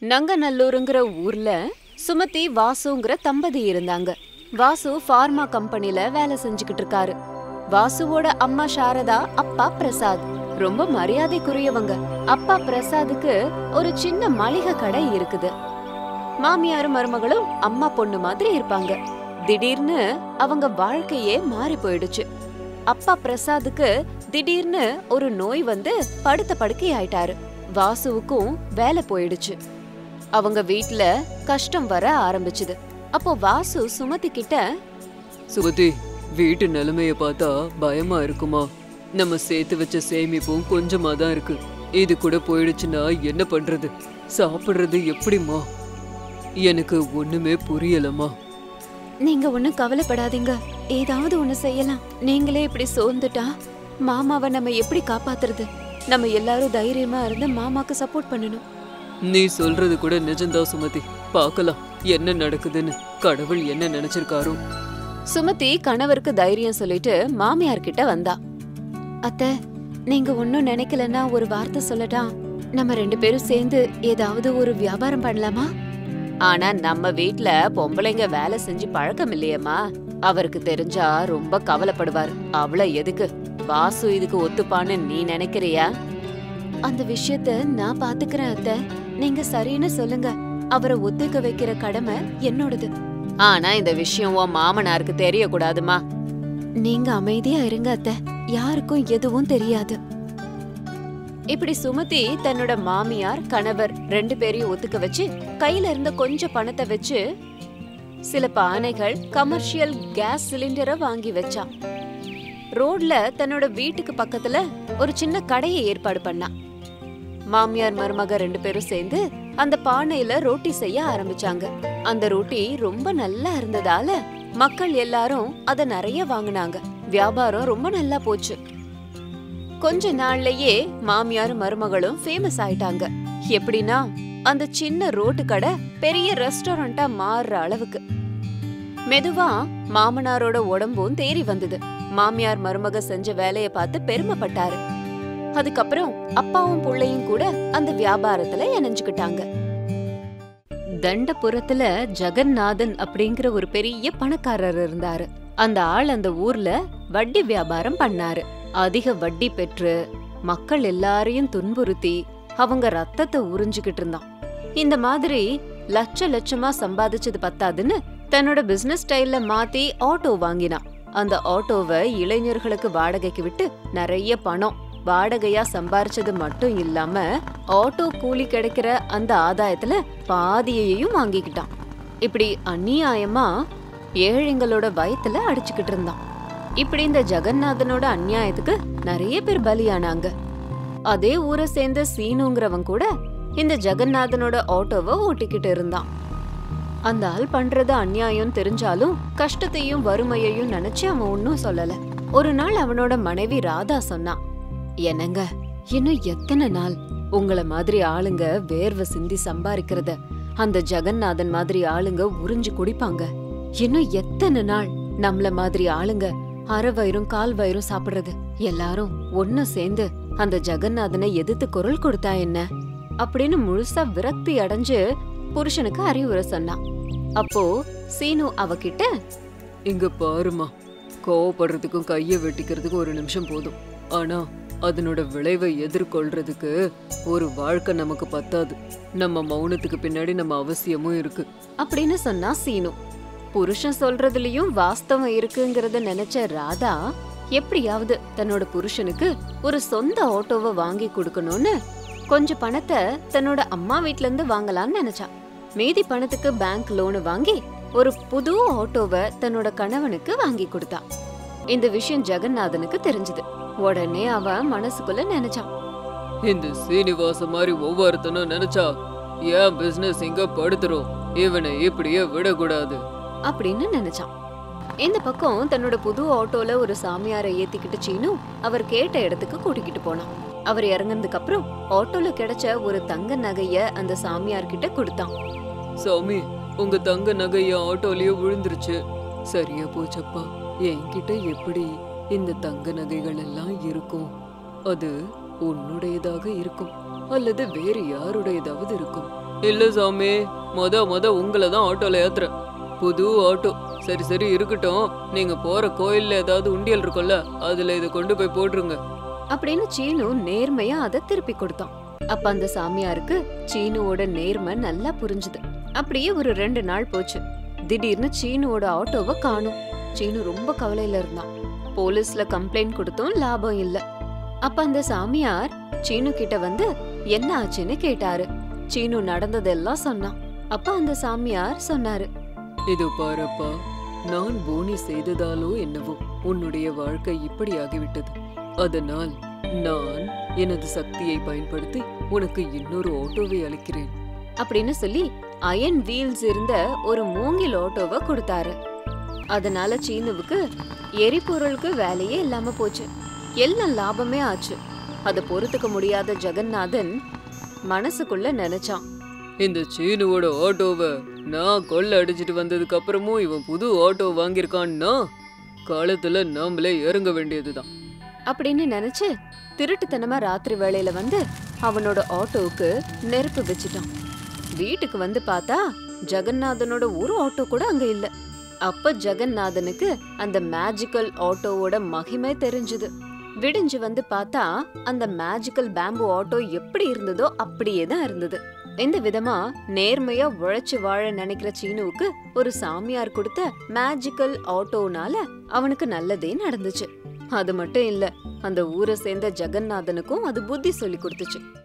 நங்கநல்லூருங்கிற ஊர்ல சுமதி வாசுங்கிற தம்பதி இருந்தாங்க வாசு ஃபார்மா கம்பெனில வேலை செஞ்சுக்கிட்டு இருக்காரு வாசுவோட அம்மா சாரதா அப்பா பிரசாத் ரொம்ப மரியாதைக்குரியவங்க அப்பா பிரசாத்துக்கு ஒரு சின்ன மளிகை கடை இருக்குது மாமியாரும் மருமகளும் அம்மா பொண்ணு மாதிரி இருப்பாங்க திடீர்னு அவங்க வாழ்க்கையே மாறி போயிடுச்சு அப்பா பிரசாத்துக்கு திடீர்னு ஒரு நோய் வந்து படுத்த படுக்கை ஆயிட்டாரு வாசுவுக்கும் வேலை போயிடுச்சு அவங்க வீட்ல கஷ்டம் வர ஆரம்பிச்சுது அப்போ வாசு சுமதி கிட்ட சுமதி வீட்டு நிலைமைய பார்த்தா பயமா இருக்குமா நம்ம சேர்த்து வச்ச சேமிப்பும் கொஞ்சமா தான் இருக்கு இது கூட போயிடுச்சுன்னா என்ன பண்றது சாப்பிடுறது எப்படிம்மா எனக்கு ஒண்ணுமே புரியலம்மா நீங்க ஒண்ணும் கவலைப்படாதீங்க ஏதாவது ஒண்ணு செய்யலாம் நீங்களே இப்படி சோர்ந்துட்டா மாமாவை நம்ம எப்படி காப்பாத்துறது நம்ம எல்லாரும் தைரியமா இருந்து மாமாக்கு சப்போர்ட் பண்ணணும் நீ சொல்றது கூட நிஜம்தான் சுமதி பார்க்கலாம் என்ன நடக்குதுன்னு கடவுள் என்ன நினைச்சிருக்காரோ சுமதி கணவருக்கு தைரியம் சொல்லிட்டு மாமியார் கிட்ட வந்தா அத்தை நீங்க ஒன்னும் நினைக்கலன்னா ஒரு வார்த்தை சொல்லட்டா நம்ம ரெண்டு பேரும் சேர்ந்து ஏதாவது ஒரு வியாபாரம் பண்ணலாமா ஆனா நம்ம வீட்ல பொம்பளைங்க வேலை செஞ்சு பழக்கம் இல்லையேம்மா அவருக்கு தெரிஞ்சா ரொம்ப கவலைப்படுவார் அவள எதுக்கு வாசு இதுக்கு ஒத்துப்பான்னு நீ நினைக்கிறியா அந்த விஷயத்த நான் பாத்துக்கிறேன் அத்தை நீங்க சரின்னு சொல்லுங்க அவரை ஒத்துக்க வைக்கிற கடமை என்னோடது ஆனா இந்த விஷயம் உன் மாமனாருக்கு தெரியக்கூடாதுமா நீங்க அமைதியா இருங்க அத்தை யாருக்கும் எதுவும் தெரியாது இப்படி சுமதி தன்னோட மாமியார் கணவர் ரெண்டு பேரையும் ஒத்துக்க வச்சு கையில இருந்த கொஞ்சம் பணத்தை வச்சு சில பானைகள் கமர்ஷியல் கேஸ் சிலிண்டரை வாங்கி வச்சா ரோட்ல தன்னோட வீட்டுக்கு பக்கத்துல ஒரு சின்ன கடையை ஏற்பாடு பண்ணா மாமியார் மருமக ரெண்டு பேரும் சேர்ந்து அந்த பானையில ரொட்டி செய்ய ஆரம்பிச்சாங்க அந்த ரொட்டி ரொம்ப நல்லா இருந்ததால மக்கள் எல்லாரும் அத நிறைய வாங்குனாங்க வியாபாரம் ரொம்ப நல்லா போச்சு கொஞ்ச நாள்லயே மாமியாரும் மருமகளும் ஃபேமஸ் ஆயிட்டாங்க எப்படின்னா அந்த சின்ன ரோட்டு கடை பெரிய ரெஸ்டாரண்டா மாறுற அளவுக்கு மெதுவா மாமனாரோட உடம்பும் தேறி வந்தது மாமியார் மருமக செஞ்ச வேலைய பார்த்து பெருமைப்பட்டாரு அதுக்கப்புறம் அப்பாவும் புள்ளையும் கூட அந்த வியாபாரத்துல இணைஞ்சுக்கிட்டாங்க தண்டபுரத்துல ஜெகநாதன் அப்படிங்கிற ஒரு பெரிய பணக்காரர் இருந்தாரு அந்த ஆள் அந்த ஊர்ல வட்டி வியாபாரம் பண்ணாரு அதிக வட்டி பெற்று மக்கள் எல்லாரையும் துன்புறுத்தி அவங்க ரத்தத்தை உறிஞ்சுகிட்டு இருந்தான் இந்த மாதிரி லட்ச லட்சமா சம்பாதிச்சது பத்தாதுன்னு தன்னோட பிசினஸ் ஸ்டைல்ல மாத்தி ஆட்டோ வாங்கினான் அந்த ஆட்டோவை இளைஞர்களுக்கு வாடகைக்கு விட்டு நிறைய பணம் வாடகையா சம்பாரிச்சது மட்டும் இல்லாம ஆட்டோ கூலி கிடைக்கிற அந்த ஆதாயத்துல பாதியையும் வாங்கிக்கிட்டான் இப்படி அநியாயமா ஏழைங்களோட வயத்துல அடிச்சுக்கிட்டு இருந்தான் இப்படி இந்த ஜெகநாதனோட அநியாயத்துக்கு நிறைய பேர் பலியானாங்க அதே ஊரை சேர்ந்த சீனுங்கிறவன் கூட இந்த ஜெகநாதனோட ஆட்டோவை ஓட்டிக்கிட்டு இருந்தான் அந்த ஆள் பண்றது அநியாயம் தெரிஞ்சாலும் கஷ்டத்தையும் வறுமையையும் நினைச்சு அவன் ஒன்னும் சொல்லல ஒரு நாள் அவனோட மனைவி ராதா சொன்னான் என்னங்க இன்னும் எத்தனை நாள் உங்கள மாதிரி ஆளுங்க வேர்வை சிந்தி சம்பாதிக்கிறத அந்த ஜெகநாதன் மாதிரி ஆளுங்க உறிஞ்சு குடிப்பாங்க இன்னும் எத்தனை நாள் நம்மள மாதிரி ஆளுங்க அரை வயிறும் கால் வயிறும் சாப்பிடுறது எல்லாரும் ஒன்னு சேர்ந்து அந்த ஜெகநாதனை எதிர்த்து குரல் கொடுத்தா என்ன அப்படின்னு முழுசா விரக்தி அடைஞ்சு புருஷனுக்கு அறிவுரை சொன்னான் அப்போ சீனு அவகிட்ட இங்க பாருமா கோவப்படுறதுக்கும் கைய வெட்டிக்கிறதுக்கும் ஒரு நிமிஷம் போதும் ஆனா அதனோட விளைவை எதிர்கொள்றதுக்கு ஒரு வாழ்க்கை நமக்கு பத்தாது நம்ம மௌனத்துக்கு பின்னாடி நம்ம அவசியமும் இருக்கு அப்படின்னு சொன்னா சீனு புருஷன் சொல்றதுலயும் வாஸ்தவம் இருக்குங்கறத நினைச்ச ராதா எப்படியாவது தன்னோட புருஷனுக்கு ஒரு சொந்த ஆட்டோவை வாங்கி கொடுக்கணும்னு கொஞ்சம் பணத்தை தன்னோட அம்மா வீட்ல இருந்து வாங்கலாம்னு நினைச்சா மீதி பணத்துக்கு பேங்க் லோனு வாங்கி ஒரு புது ஆட்டோவை தன்னோட கணவனுக்கு வாங்கி கொடுத்தா இந்த விஷயம் ஜெகநாதனுக்கு தெரிஞ்சது உடனே அவன் மனசுக்குள்ள நினைச்சான் இந்த சீனிவாச மாதிரி ஒவ்வொருத்தனும் நினைச்சா ஏன் பிசினஸ் இங்க படுத்துரும் இவனை இப்படியே விடக்கூடாது அப்படின்னு நினைச்சான் இந்த பக்கம் தன்னோட புது ஆட்டோல ஒரு சாமியாரை ஏத்திக்கிட்டு சீனு அவர் கேட்ட இடத்துக்கு கூட்டிக்கிட்டு போனான் அவர் இறங்குனதுக்கு அப்புறம் ஆட்டோல கிடைச்ச ஒரு தங்க நகைய அந்த சாமியார் கிட்ட கொடுத்தான் சாமி உங்க தங்க நகை என் ஆட்டோலயே விழுந்துருச்சு சரியா போச்சப்பா என்கிட்ட எப்படி இந்த தங்க நகைகள் எல்லாம் இருக்கும் அது உன்னுடையதாக இருக்கும் அல்லது வேறு யாருடையதாவது இருக்கும் இல்ல சாமி மொத மொத உங்களை தான் ஆட்டோல ஏத்துறேன் புது ஆட்டோ சரி சரி இருக்கட்டும் நீங்க போற கோயில்ல ஏதாவது உண்டியல் இருக்கும்ல அதுல இதை கொண்டு போய் போட்டுருங்க அப்படின்னு சீனு நேர்மையா அதை திருப்பி கொடுத்தான் அப்ப அந்த சாமியாருக்கு சீனுவோட நேர்மை நல்லா புரிஞ்சுது அப்படியே ஒரு ரெண்டு நாள் போச்சு திடீர்னு சீனுவோட ஆட்டோவை காணும் சீனு ரொம்ப கவலையில இருந்தான் போலீஸ்ல கம்ப்ளைண்ட் கொடுத்தும் லாபம் இல்ல அப்ப அந்த சாமியார் சீனு கிட்ட வந்து என்ன ஆச்சுன்னு கேட்டாரு சீனு நடந்ததெல்லாம் சொன்னான் அப்ப அந்த சாமியார் சொன்னாரு இது பாருப்பா நான் போனி செய்ததாலோ என்னவோ உன்னுடைய வாழ்க்கை இப்படி ஆகிவிட்டது அதனால் நான் எனது சக்தியை பயன்படுத்தி உனக்கு இன்னொரு ஆட்டோவை அளிக்கிறேன் அப்படின்னு சொல்லி அயன் வீல்ஸ் இருந்த ஒரு மூங்கில் ஆட்டோவை கொடுத்தாரு அதனால சீனுவுக்கு எரிபொருளுக்கு வேலையே இல்லாம போச்சு எல்லாம் லாபமே ஆச்சு அதை பொறுத்துக்க முடியாத ஜெகநாதன் மனசுக்குள்ள நினைச்சான் இந்த சீனுவோட ஆட்டோவை நான் கொள்ள அடிச்சிட்டு வந்ததுக்கு அப்புறமும் இவன் புது ஆட்டோ வாங்கியிருக்கான்னா காலத்துல நாமளே இறங்க வேண்டியதுதான் அப்படின்னு நினைச்சு திருட்டுத்தனமா ராத்திரி வேளையில வந்து அவனோட ஆட்டோவுக்கு நெருப்பு வச்சுட்டான் வீட்டுக்கு வந்து பார்த்தா ஜெகநாதனோட ஒரு ஆட்டோ கூட அங்க இல்ல அப்ப ஜெகநாதனுக்கு அந்த மேஜிக்கல் ஆட்டோவோட மகிமை தெரிஞ்சது விடிஞ்சு வந்து பார்த்தா அந்த மேஜிக்கல் பேம்பு ஆட்டோ எப்படி இருந்ததோ அப்படியே தான் இருந்தது இந்த விதமா நேர்மையா உழைச்சு வாழ நினைக்கிற சீனுவுக்கு ஒரு சாமியார் கொடுத்த மேஜிக்கல் ஆட்டோனால அவனுக்கு நல்லதே நடந்துச்சு அது மட்டும் இல்ல அந்த ஊரை சேர்ந்த ஜெகநாதனுக்கும் அது புத்தி சொல்லி கொடுத்துச்சு